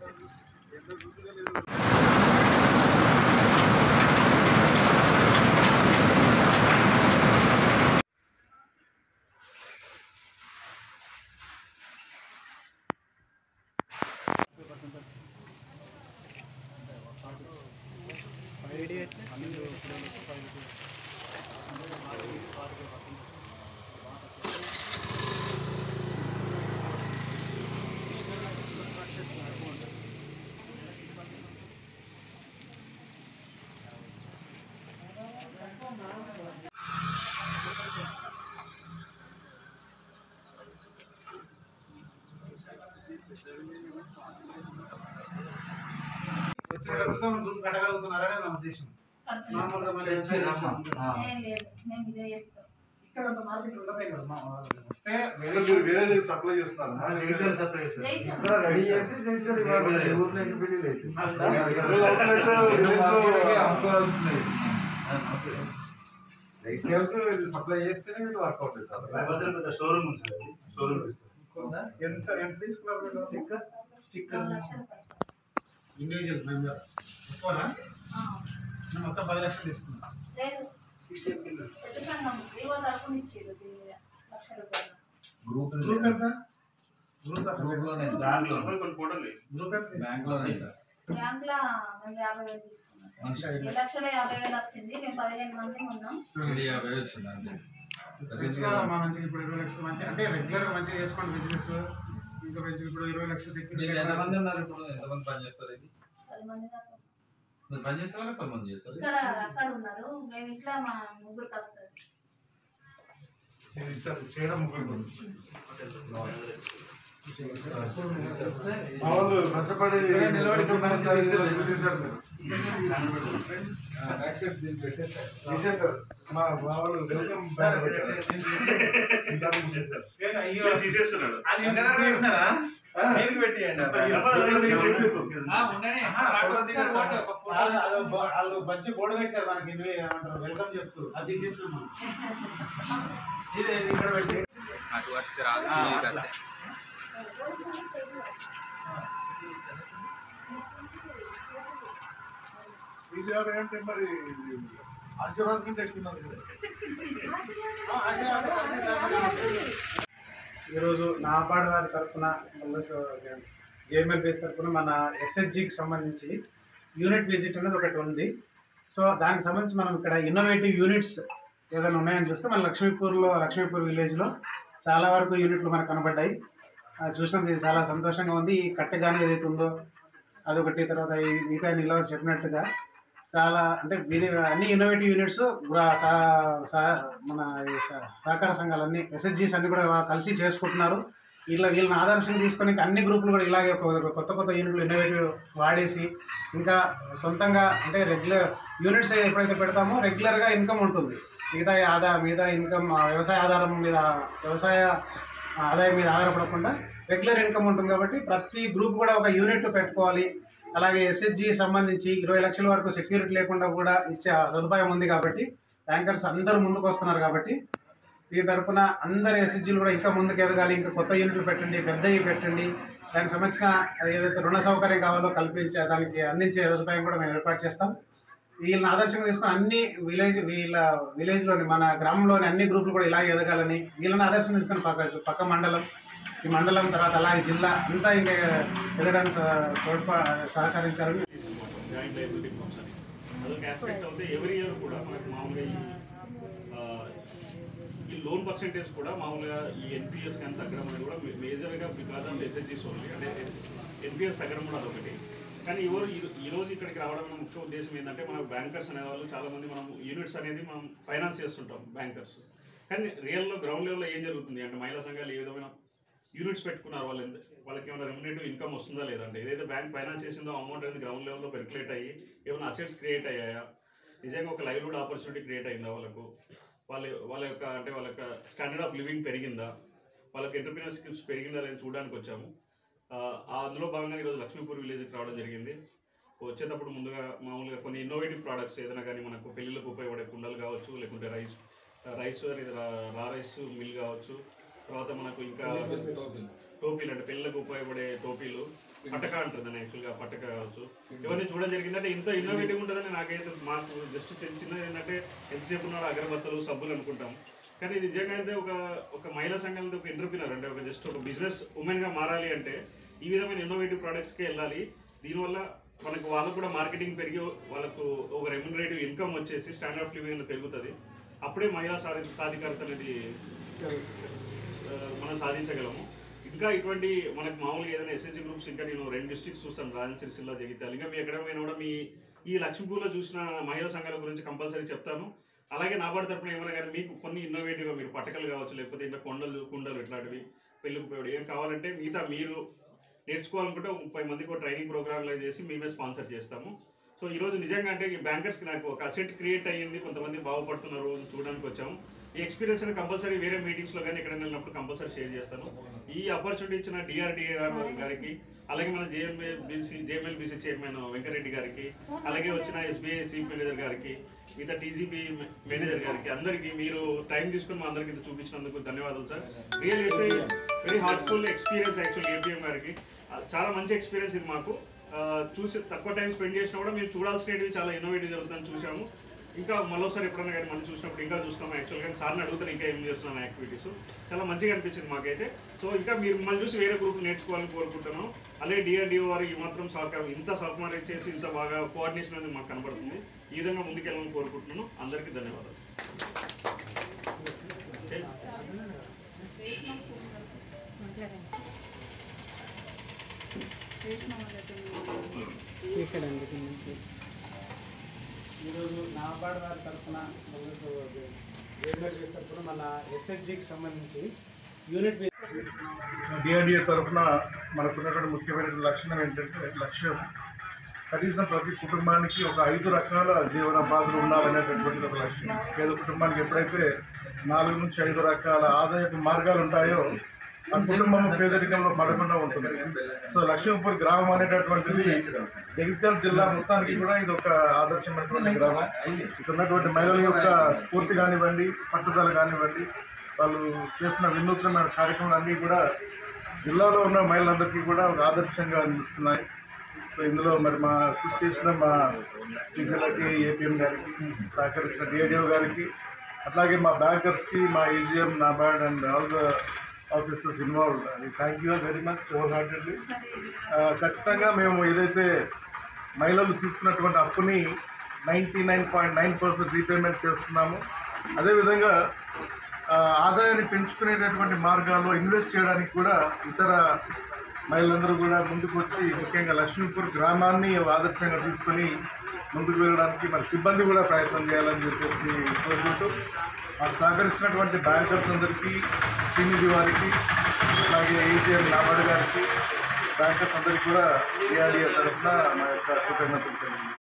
వచ్చిన ప్రభుత్వం గ్రూప్ కట్టగలుగుతున్నారనే నా ఉద్దేశం మామూలుగా మరి తెచ్చి రమ్మ. ఆ. ఏం లేదు మేము ఇదే చేస్తాం ఇక్కడ ఒక మార్కెట్ ఉండదే కదా మా వాళ్ళు వస్తే వేరే మీరు వేరే సప్లై చేస్తున్నారు జగిత్యాల సప్లై చేస్తారు. జగిత్యాల. ఇక్కడ రెడీ చేసి జగిత్యాల ఇవ్వాలి. ఊర్లో ఇంకా పెళ్లి లేదు. అవుట్లెట్ అమ్ముకోవాల్సింది. జగిత్యాలకు వీళ్ళు సప్లై చేస్తేనే వీళ్ళు వర్కౌట్ అవుతారు షోరూమ్ ఉంది సార్ షోరూమ్ ఎంత ఎంత తీసుకున్నారు మీరు? స్టిక్కర్ రెండు లక్షల పైసలు. ఇండివిజువల్ మెంబర్ ఎక్కువనా ఆ. నేను మొత్తం పది లక్షలు తీసుకున్నాను లేదు పెద్ద సంఘం వివో తరపున ఇచ్చేది దీని మీద లక్ష రూపాయలు గ్రూప్ గ్రూప్ ఎంత గ్రూప్ ఎంత? గ్రూప్ లోనే దాంట్లో కొన్ని ఫోటోలు గ్రూప్ ఎంత తీసుకున్నారు? బ్యాంక్ లోనే సార్ బ్యాంక్ లో మేము యాభై వేలు తీసుకున్నాం మనిషి ఈ లక్షల యాభై వేలు వచ్చింది మేము పదిహేను మంది ఉన్నాం ఏడు యాభై వచ్చింది అంతే మంచిగా మా మంచిగా ఇప్పుడు ఇరవై లక్షలు మంచిగా అంటే రెగ్యులర్ గా మంచిగా చేసుకోండి బిజినెస్ ఇంకా మంచిగా ఇప్పుడు ఇరవై లక్షలు మీకు సెక్యూరిటీ ఎంతమంది ఉన్నారు ఇప్పుడు ఎంతమంది పని చేస్తారు ఇది పది మంది దాకా మీరు పని చేస్తారా పది మంది చేస్తారు ఇక్కడ అక్కడ ఉన్నారు మేము ఇంట్లో మా ముగ్గురికి వస్తారు చేయడం ముగ్గురు మా వాళ్ళు కష్టపడి ఇక్కడ నిలబడి పని చేస్తారు. చేశారు మీరు. చేశారు. మా మా వాళ్ళు వెల్కమ్ బ్యానర్ పెట్టారు. ఇంకా మీకు చేశారు. లేదు, అయ్యో తీసేస్తున్నాడు అది ఇంటర్ పెట్టినారా మీరు పెట్టియండి వాళ్ళు వాళ్ళు మంచి బోర్డు పెట్టారు మనకి ఇన్వే ఏమంటారు వెల్కమ్ చెప్తూ అది తీసేసినాం మనం. ఇది ఇక్కడ పెట్టి అటు అటు రాదు ఆ, మీకు అట్లా. అంతే. ఇది ఎవరు ఏంటంటే మరి ఆశీర్వాదం కంటే ఎక్కుతున్నారు కదా. ఆ, ఆశీర్వాదం అన్ని సార్లు ఈరోజు నాబార్డు వారి తరఫున జేఎంఎల్పిఎస్ తరఫున మన ఎస్హెచ్జికి సంబంధించి యూనిట్ విజిట్ అనేది ఒకటి ఉంది సో దానికి సంబంధించి మనం ఇక్కడ ఇన్నోవేటివ్ యూనిట్స్ ఏదైనా ఉన్నాయని చూస్తే మన లక్ష్మీపూర్లో లక్ష్మీపూర్ విలేజ్లో చాలా వరకు యూనిట్లు మనకు కనబడ్డాయి అది చూసినందుకు చాలా సంతోషంగా ఉంది ఈ కట్టెగానే ఏదైతే ఉందో అదొకటి తర్వాత ఈ మిగతా నిలవ చెప్పినట్టుగా చాలా అంటే వీరి అన్ని ఇన్నోవేటివ్ యూనిట్స్ గ్రా- సా- సా- మన ఈ స- సహకార సంఘాలన్నీ ఎస్ఎస్జీస్ అన్ని కూడా కలిసి చేసుకుంటున్నారు ఇట్లా వీళ్ళని ఆదర్శం తీసుకొని అన్ని గ్రూపులు కూడా ఇలాగే ఒక- కొత్త కొత్త యూనిట్లు ఇన్నోవేటివ్ వాడేసి ఇంకా సొంతంగా అంటే రెగ్యులర్ యూనిట్స్ ఎప్పుడైతే పెడతామో రెగ్యులర్గా ఇన్కమ్ ఉంటుంది మిగతా ఆదా మిగతా ఇన్కమ్ వ్యవసాయ ఆధారం మీద వ్యవసాయ ఆదాయం మీద ఆధారపడకుండా రెగ్యులర్ ఇన్కమ్ ఉంటుంది కాబట్టి ప్రతి గ్రూప్ కూడా ఒక యూనిట్ పెట్టుకోవాలి అలాగే ఎస్హెచ్జి సంబంధించి ఇరవై లక్షల వరకు సెక్యూరిటీ లేకుండా కూడా ఇచ్చే సదుపాయం ఉంది కాబట్టి బ్యాంకర్స్ అందరూ ముందుకు వస్తున్నారు కాబట్టి దీని తరపున అందరు ఎస్హెచ్జీలు కూడా ఇంకా ముందుకు ఎదగాలి ఇంకా కొత్త యూనిట్లు పెట్టండి పెద్దవి పెట్టండి దానికి సంబంధించిన ఏదైతే రుణ సౌకర్యం కావాలో కల్పించే దానికి అందించే సదుపాయం కూడా మేము ఏర్పాటు చేస్తాం వీళ్ళని ఆదర్శంగా తీసుకొని అన్ని విలేజ్ వీళ్ళ విలేజ్లోని మన గ్రామంలోని అన్ని గ్రూపులు కూడా ఇలాగే ఎదగాలని వీళ్ళని ఆదర్శంగా తీసుకొని పక్క పక్క మండలం ఈ మండలం తర్వాత అలాగే జిల్లా అంతా ఇంకా ఎదగడానికి సహ- తోడ్పా సహకరించాలని జాయింట్ లైబిలిటీ ఫార్మ్స్ అని అదొక ఆస్పెక్ట్ అవుతే ఎవ్రీ ఇయర్ కూడా మనకు మామూలుగా ఈ ఆ, ఈ లోన్ పర్సెంటేజ్ కూడా మామూలుగా ఈ ఎన్పిఎస్ కానీ తగ్గడం అనేది కూడా మేజర్గా బికాస్ ఆఫ్ ఎస్హెచ్జీస్ ఓన్లీ అంటే ఎన్పిఎస్ తగ్గడం కూడా అదొకటి కానీ ఎవరు ఈ ఈ రోజు ఇక్కడికి రావడం ముఖ్య ఉద్దేశం ఏంటంటే మన బ్యాంకర్స్ అనే వాళ్ళు చాలామంది మనం యూనిట్స్ అనేది మనం ఫైనాన్స్ చేస్తుంటాం బ్యాంకర్స్ కానీ రియల్లో గ్రౌండ్ లెవెల్లో ఏం జరుగుతుంది అంటే మహిళా సంఘాలు ఏ విధమైన యూనిట్స్ పెట్టుకున్నారు వాళ్ళు ఎంత వాళ్ళకి ఏమైనా రెమ్యునేటివ్ ఇన్కమ్ వస్తుందా లేదంటే ఏదైతే బ్యాంక్ ఫైనాన్స్ చేసిందో అమౌంట్ అనేది గ్రౌండ్ లెవెల్లో పెర్కులేట్ అయ్యి ఏమైనా అసెట్స్ క్రియేట్ అయ్యాయా నిజంగా ఒక లైవ్లీహుడ్ ఆపర్చునిటీ క్రియేట్ అయిందా వాళ్ళకు వాళ్ళ వాళ్ళ యొక్క అంటే వాళ్ళ యొక్క స్టాండర్డ్ ఆఫ్ లివింగ్ పెరిగిందా వాళ్ళకి ఎంటర్ప్రీనర్ స్కిల్స్ పెరిగిందా లేదని చూడడానికి వచ్చాము ఆ, ఆ అందులో భాగంగా ఈరోజు లక్ష్మీపూర్ విలేజ్కి రావడం జరిగింది వచ్చేటప్పుడు ముందుగా మామూలుగా కొన్ని ఇన్నోవేటివ్ ప్రోడక్ట్స్ ఏదైనా కానీ మనకు పెళ్ళిళ్ళకు ఉపయోగపడే కుండలు కావచ్చు లేకుంటే రైస్ రైస్ అనేది రా రా రైస్ మిల్ కావచ్చు తర్వాత మనకు ఇంకా టోపీలు అంటే పిల్లలకు ఉపయోగపడే టోపీలు పట్టక అంటారు దాన్ని యాక్చువల్గా పట్టక కావచ్చు ఇవన్నీ చూడడం జరిగిందంటే ఇంత ఇన్నోవేటివ్ ఉంటుందని నాకైతే మాకు జస్ట్ చిన్నది ఏంటంటే ఎంతసేపు ఉన్నాడు అగరబత్తలు సబ్బులు అనుకుంటాం కానీ ఇది నిజంగా అయితే ఒక ఒక మహిళా సంఘాలతో ఒక ఎంటర్ప్రినర్ అంటే ఒక జస్ట్ ఒక బిజినెస్ ఉమెన్గా మారాలి అంటే ఈ విధమైన ఇన్నోవేటివ్ ప్రోడక్ట్స్కే వెళ్ళాలి దీనివల్ల మనకు వాళ్ళకు కూడా మార్కెటింగ్ పెరిగి వాళ్ళకు ఒక రెమ్యునరేటివ్ ఇన్కమ్ వచ్చేసి స్టాండర్డ్ ఆఫ్ లివింగ్ అనేది పెరుగుతుంది అప్పుడే మహిళా సాధి సాధికారత అనేది ఆ, మనం సాధించగలము ఇంకా ఇటువంటి మనకు మామూలుగా ఏదైనా ఎస్ఎస్జి గ్రూప్స్ ఇంకా నేను రెండు డిస్ట్రిక్ట్స్ చూస్తాను రాజన్ సిరిసిల్ల జగిత్యాల ఇంకా మీ ఎక్కడ పోయినా కూడా మీ ఈ లక్ష్మీపూర్లో చూసిన మహిళా సంఘాల గురించి కంపల్సరీ చెప్తాను అలాగే నాబార్డు తరపున ఏమైనా కానీ మీకు కొన్ని ఇన్నోవేటివ్గా మీరు పట్టకలు కావచ్చు లేకపోతే ఇంకా కొండలు కుండలు ఇట్లాంటివి పెళ్ళికి ఏం కావాలంటే మిగతా మీరు నేర్చుకోవాలనుకుంటే ఒక ముప్పై మందికి ఒక ట్రైనింగ్ ప్రోగ్రామ్లో చేసి మేమే స్పాన్సర్ చేస్తాము సో ఈ రోజు నిజంగా అంటే ఈ బ్యాంకర్స్కి నాకు ఒక అసెట్ క్రియేట్ అయ్యింది కొంతమంది బాగుపడుతున్నారు అని చూడడానికి వచ్చాము ఈ ఎక్స్పీరియన్స్ అనేది కంపల్సరీ వేరే మీటింగ్స్లో కానీ ఎక్కడ వెళ్ళినప్పుడు కంపల్సరీ షేర్ చేస్తాను ఈ ఆపర్చునిటీ ఇచ్చిన డిఆర్డిఏ గారు గారికి అలాగే మన JMA BC JML chairman Venkareddy గారికి అలాగే వచ్చిన ఎస్బీఐ చీఫ్ మేనేజర్ గారికి మిగతా టీజీపీ మేనేజర్ గారికి అందరికీ మీరు టైం తీసుకుని మా అందరికి ఇంత చూపించినందుకు ధన్యవాదాలు sir real it's very heartful experience actual APM గారికి ఆ, చాలా మంచి ఎక్స్పీరియన్స్ ఇది మాకు ఆ, చూసి తక్కువ టైం స్పెండ్ చేసినా కూడా మేము చూడాల్సినవి చాలా ఇన్నోవేటివ్ జరుగుతుందని చూసాము ఇంకా మరోసారి ఎప్పుడైనా కానీ మళ్ళీ చూసినప్పుడు ఇంకా చూస్తాం యాక్చువల్ కానీ సార్ని అడుగుతాను ఇంకా ఏం చేస్తున్నాను యాక్టివిటీస్ చాలా మంచిగా అనిపించింది మాకైతే సో ఇంకా మీరు మళ్ళీ చూసి వేరే గ్రూప్ నేర్చుకోవాలని కోరుకుంటున్నాను అలాగే డిఆర్డిఓ వారు ఈ మాత్రం సహకారం ఇంత సహకారం చేసి ఇంత బాగా కోఆర్డినేషన్ అనేది మాకు కనబడుతుంది ఈ విధంగా ముందుకెళ్ళాలని కోరుకుంటున్నాను అందరికీ ధన్యవాదాలు ఓకే ఈరోజు నాబార్డు వారి తరఫున జేఎంఎల్ తరఫున మన ఎస్హెచ్జికి సంబంధించి యూనిట్ డిఆర్డిఏ తరఫున మనకున్నటువంటి ముఖ్యమైన లక్షణం ఏంటంటే లక్ష్యం కనీసం ప్రతి కుటుంబానికి ఒక ఐదు రకాల జీవనోపాధులు ఉండాలనేటటువంటి ఒక లక్ష్యం పేద కుటుంబానికి ఎప్పుడైతే నాలుగు నుంచి ఐదు రకాల ఆదాయపు మార్గాలు ఉంటాయో ఆ కుటుంబం పేదరికంలో పడకుండా ఉంటుంది సో లక్ష్మీపూర్ గ్రామం అనేటటువంటిది జగిత్యాల జిల్లా మొత్తానికి కూడా ఇది ఒక ఆదర్శమైనటువంటి గ్రామం ఇక్కడ ఉన్నటువంటి మహిళల యొక్క స్ఫూర్తి కానివ్వండి పట్టుదల కానివ్వండి వాళ్ళు చేస్తున్న వినూత్నమైన కార్యక్రమాలన్నీ కూడా జిల్లాలో ఉన్న మహిళలందరికీ కూడా ఒక ఆదర్శంగా నిలుస్తున్నాయి సో ఇందులో మరి మా కృషి చేసిన మా సీసీలకి ఏపీఎం గారికి సహకరించిన డిఏడిఓ గారికి అట్లాగే మా బ్యాంకర్స్కి మా AGM NABARD and all the officers involve thank you very much wholeheartedly ఖచ్చితంగా మేము ఏదైతే మహిళలు తీసుకున్నటువంటి అప్పుని ninety nine point nine percent repayment చేస్తున్నాము అదేవిధంగా ఆ, ఆదాయాన్ని పెంచుకునేటటువంటి మార్గాల్లో ఇన్వెస్ట్ చేయడానికి కూడా ఇతర మహిళలందరూ కూడా ముందుకు వచ్చి ముఖ్యంగా లక్ష్మీపూర్ గ్రామాన్ని ఆదర్శంగా తీసుకొని ముందుకు వెళ్ళడానికి మరి సిబ్బంది కూడా ప్రయత్నం చేయాలని చెప్పేసి కోరుకుంటూ మాకు సహకరిస్తున్నటువంటి బ్యాంకర్స్ అందరికీ శ్రీనిధి వారికి అలాగే ఏటీఎం నాబార్డు గారికి బ్యాంకర్స్ అందరికీ కూడా ఏఆర్డీఏ తరఫున మా యొక్క కృతజ్ఞతలు తెలియజేస్తున్నాను